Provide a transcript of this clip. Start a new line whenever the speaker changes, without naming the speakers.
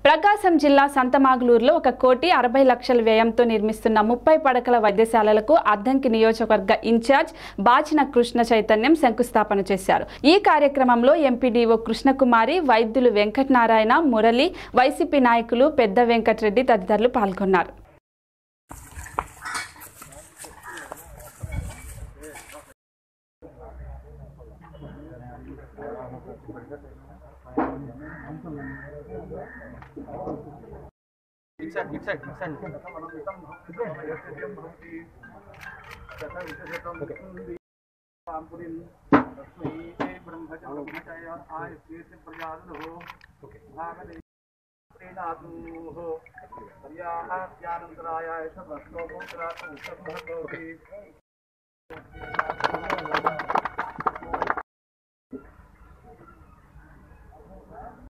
ప్రకాశం జిల్లా సంతమాగులూరులో ఒక కోటి అరవై లక్షల వ్యయంతో నిర్మిస్తున్న ముప్పై పడకల వైద్యశాలలకు అద్దంకి నియోజకవర్గ ఇన్ఛార్జ్ బాచిన కృష్ణ చైతన్యం శంకుస్థాపన చేశారు ఈ కార్యక్రమంలో ఎంపీడీఓ కృష్ణకుమారి వైద్యులు వెంకటనారాయణ మురళి వైసీపీ నాయకులు పెద్ద వెంకటరెడ్డి తదితరులు పాల్గొన్నారు
ఇట్సైడ్ ఇట్సైడ్ ఇట్సైడ్
పర్యాహాత్యానంతరాయ